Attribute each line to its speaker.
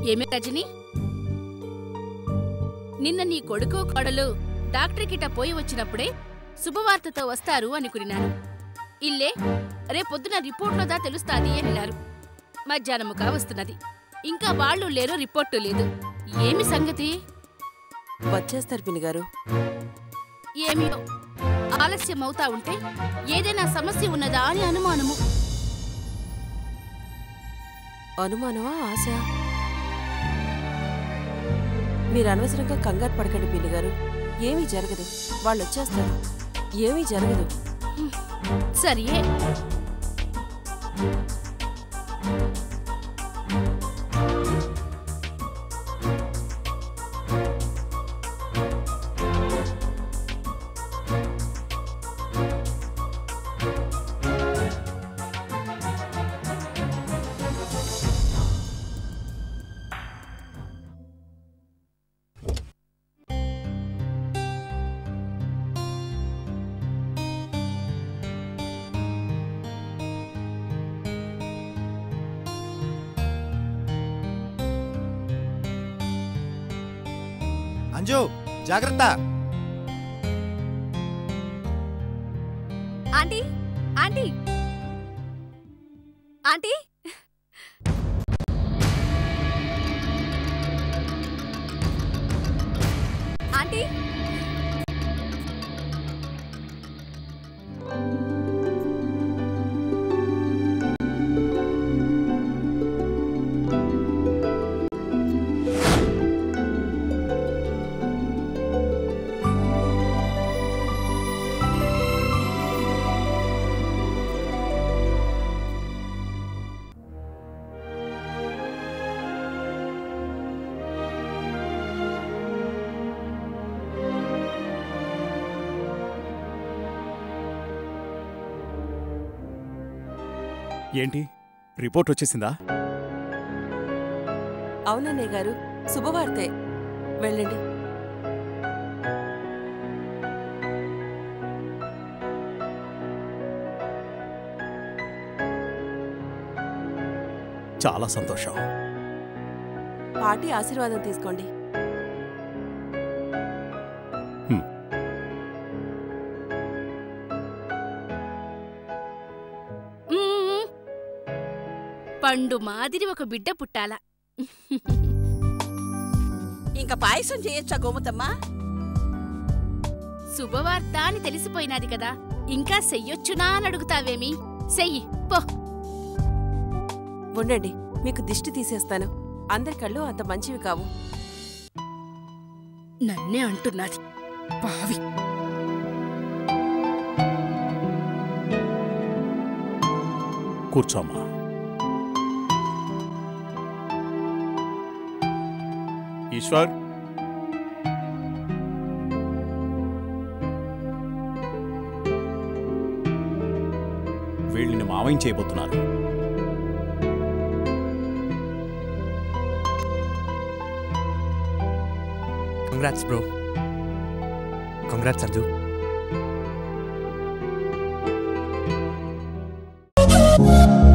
Speaker 1: ఏమే రజని నిన్న నీ కొడుకు కోడలు డాక్టర్ కిట పోయి వచ్చినప్పుడే శుభవార్తతో వస్తారు అనుకున్నాను ఇల్లే రేపొద్దున రిపోర్ట్లోదా తెలుస్తాది అన్నారు మధ్యాహ్నముగా వస్తున్నది ఇంకా వాళ్ళు లేరు రిపోర్టు లేదు ఏమి సంగతి
Speaker 2: వచ్చేస్తారు పినిగారు
Speaker 1: ఏమియో ఆలస్యం అవుతా ఉంటే ఏదైనా సమస్య ఉన్నదా అని అనుమానము
Speaker 2: అనుమానమా ఆశ మీరు అనవసరంగా కంగారు పడకండి పినిగారు ఏమీ జరగదు వాళ్ళు వచ్చేస్తారు ఏమీ జరగదు
Speaker 1: సరియే
Speaker 3: అంజు జాగ్రత్త
Speaker 4: ఆంటీ ఆంటీ ఆంటీ ఆంటీ
Speaker 5: ఏంటి రిపోర్ట్ వచ్చేసిందా
Speaker 2: అవునన్నయ్య గారు శుభవార్తే వెళ్ళండి
Speaker 5: చాలా సంతోషం
Speaker 2: పార్టీ ఆశీర్వాదం తీసుకోండి
Speaker 1: మ్మ్. పండు మాదిరి ఒక బిడ్డ పుట్టాల
Speaker 6: ఇంకా పాయసం చేయొచ్చా గోముతమ్మా
Speaker 1: శుభవార్త అని తెలిసిపోయినది కదా ఇంకా చెయ్యొచ్చునా అని అడుగుతావేమి చెయ్యి పో
Speaker 2: ఉండండి మీకు దిష్టి తీసేస్తాను అందరి కళ్ళు అంత మంచివి కావు
Speaker 1: నన్నే అంటున్నది పావి
Speaker 5: కూర్చోమ్మా ఈశ్వర్ వీళ్ళని మావయ్య చేయబోతున్నారు
Speaker 7: congrats bro congrats Arju
Speaker 8: Thank